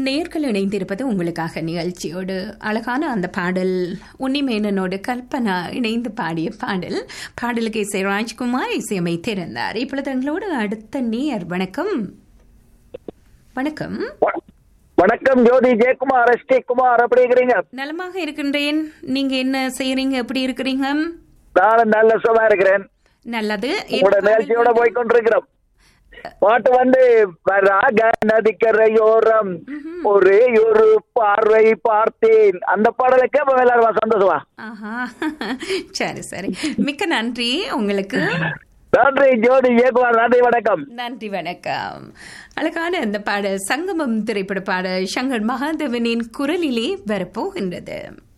நேர்கள் இணைந்திருப்பது உங்களுக்காக நிகழ்ச்சியோடு அழகான அந்த பாடல் உன்னிமேனனோடு கல்பனா இணைந்து பாடிய பாடல் பாடலுக்கு இசை ராஜ்குமார் இசையமைத்திருந்தார் இப்பொழுது எங்களோடு அடுத்த நேர் வணக்கம் வணக்கம் வ- வணக்கம் ஜோதி ஜெயக்குமார் எஸ் டி குமார் எப்படி இருக்கிறீங்க நலமாக இருக்கின்றேன் நீங்க என்ன செய்யறீங்க எப்படி இருக்கிறீங்க நானும் நல்ல சுகமா இருக்கிறேன் நல்லது உங்களோட என்ன நிகழ்ச்சியோட பாடல் போய் கொண்டிருக்கிறோம் பாட்டு வந்து வராக நதிக்கரையோரம் ஒரே ஒரு பார்வை பார்த்தேன் அந்த பாடலை கேட்போம் எல்லாரும் சந்தோஷமா ஆஹா சரி சரி மிக்க நன்றி உங்களுக்கு நன்றி ஜோதி ஜெயக்குமார் நன்றி வணக்கம் நன்றி வணக்கம் அழகான அந்த பாடல் சங்கமம் திரைப்பட பாடல் சங்கர் மகாதேவனின் குரலிலே வரப்போகின்றது